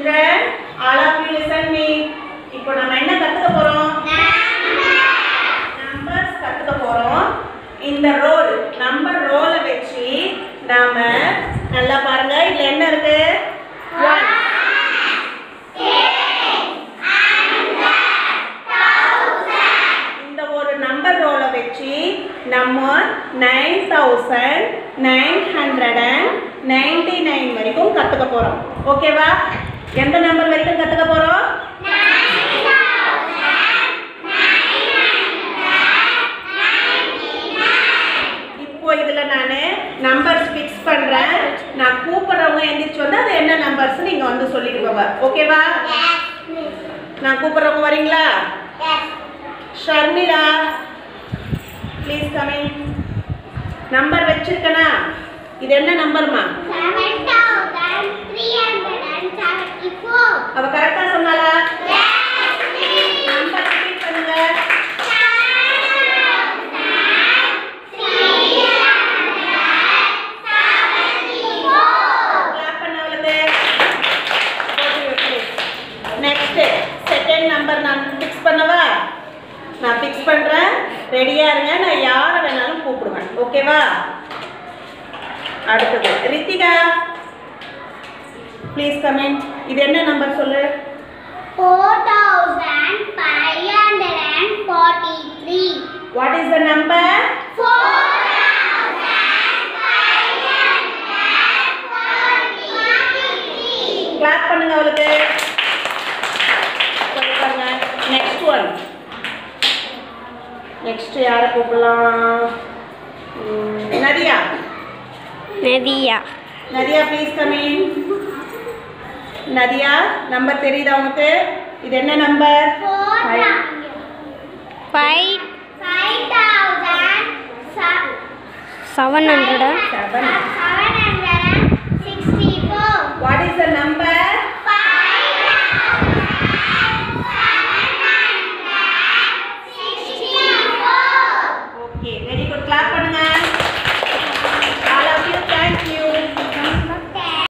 Children, all of you listen me. இப்போ நம்ம என்ன கத்துக்க போறோம் நம்பர்ஸ் கத்துக்க போறோம் இந்த ரோல் நம்பர் ரோலை வச்சு நாம நல்லா பாருங்க இதுல என்ன இருக்கு One. இந்த ஒரு நம்பர் ரோலை வச்சு நம்ம nine thousand nine hundred and ninety nine வரைக்கும் கற்றுக்க போகிறோம் ஓகேவா எந்த நம்பர் வரைக்கும் கற்றுக்க போகிறோம் இப்போ இதில் நான் நம்பர்ஸ் ஃபிக்ஸ் பண்ணுறேன் நான் கூப்பிட்றவங்க எந்திரிச்சு வந்து அது என்ன நம்பர்ஸ் நீங்கள் வந்து சொல்லிட்டு போங்க ஓகேவா நான் கூப்பிட்றவங்க வரீங்களா ஷர்மிளா ப்ளீஸ் கமிங் நம்பர் வச்சிருக்கனா இது என்ன நம்பர்மா அவ கரெக்டா சொன்னாலா நம்பர் ரிப்பீட் பண்ணுங்க கிளாப் பண்ணவளுக்கு நெக்ஸ்ட் செகண்ட் நம்பர் நான் ஃபிக்ஸ் பண்ணவா நான் ஃபிக்ஸ் பண்றேன் ரெடியா இருங்க நான் யாரை வேணாலும் கூப்பிடுவேன் ஓகேவா அடுத்தது ரித்திகா ப்ளீஸ் கமெண்ட் இது என்ன நம்பர் சொல்லு what is the number clap பண்ணுங்க அவளுக்கு கொஞ்சம் பாருங்க நெக்ஸ்ட் ஒன் நெக்ஸ்ட் யாரை கூப்பிடலாம் ம், Nadhiya Nadhiya Nadhiya please coming Nadhiya number தெரியுதா உனக்கு இது என்ன நம்பர் ஃபைவ் செவன் ஹண்ட்ரடா செவன்